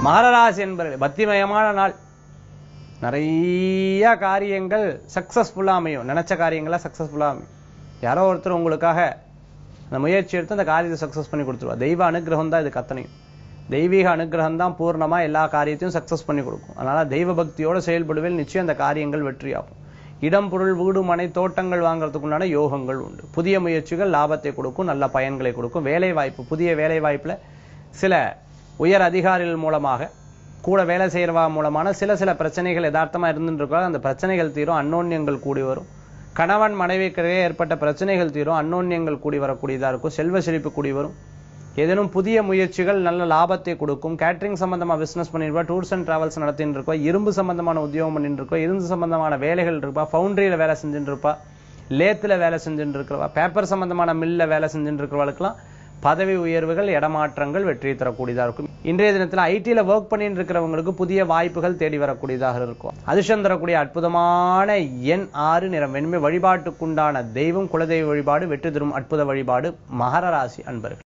மகரராசி என்பவர்கள் பக்திமயமான நாள் நிறைய காரியங்கள் சக்சஸ்ஃபுல்லா அமையும் நினைச்ச காரியங்களா சக்சஸ்ஃபுல்லா அமையும் யாரோ ஒருத்தர் உங்களுக்காக அந்த முயற்சி எடுத்து அந்த காரியத்தை சக்சஸ் பண்ணி கொடுத்துருவா தெய்வ அனுகிரகம் தான் இதுக்கு அத்தனையும் தெய்வீக அனுகிரகம் தான் பூர்ணமா எல்லா காரியத்தையும் சக்சஸ் பண்ணி கொடுக்கும் அதனால தெய்வ பக்தியோட செயல்படுவேல் நிச்சயம் அந்த காரியங்கள் வெற்றியாகும் இடம் பொருள் வீடு மனை தோட்டங்கள் வாங்குறதுக்குண்டான யோகங்கள் உண்டு புதிய முயற்சிகள் லாபத்தை கொடுக்கும் நல்ல பயன்களை கொடுக்கும் வேலை வாய்ப்பு புதிய வேலை வாய்ப்புல சில உயர் அதிகாரிகள் மூலமாக கூட வேலை செய்யறவா மூலமான சில சில பிரச்சனைகள் யதார்த்தமா இருந்துட்டு இருக்கோ அந்த பிரச்சனைகள் தீரும் அன்னோன்யங்கள் கூடி வரும் கணவன் மனைவிக்கிடையே ஏற்பட்ட பிரச்சனைகள் தீரும் அன்னோன்யங்கள் கூடி வரக்கூடியதா இருக்கும் செல்வ செழிப்பு கூடி வரும் ஏதேனும் புதிய முயற்சிகள் நல்ல லாபத்தை கொடுக்கும் கேட்டரிங் சம்பந்தமா பிசினஸ் பண்ணிருப்பா டூர்ஸ் அண்ட் டிராவல்ஸ் நடத்திட்டு இருக்கோம் இரும்பு சம்பந்தமான உத்தியோகம் பண்ணிட்டு இருக்கோம் இரும்பு சம்பந்தமான வேலைகள் இருப்பா ஃபவுண்டரியில வேலை செஞ்சுட்டு இருப்பா லேத்துல வேலை செஞ்சுட்டு இருக்கிறவா பேப்பர் சம்பந்தமான மில்ல வேலை செஞ்சுட்டு இருக்கிறவளுக்கெல்லாம் பதவி உயர்வுகள் இடமாற்றங்கள் வெற்றி தரக்கூடியதா இருக்கும் இன்றைய தினத்துல ஐடில ஒர்க் பண்ணிட்டு இருக்கிறவங்களுக்கு புதிய வாய்ப்புகள் தேடி வரக்கூடியதாக இருக்கும் அதிர்ஷ்டம் தரக்கூடிய அற்புதமான எண் ஆறு நிறம் வெண்மை வழிபாட்டுக்குண்டான தெய்வம் குலதெய்வ வழிபாடு வெற்றி தரும் அற்புத வழிபாடு மகர ராசி அன்பர்கள்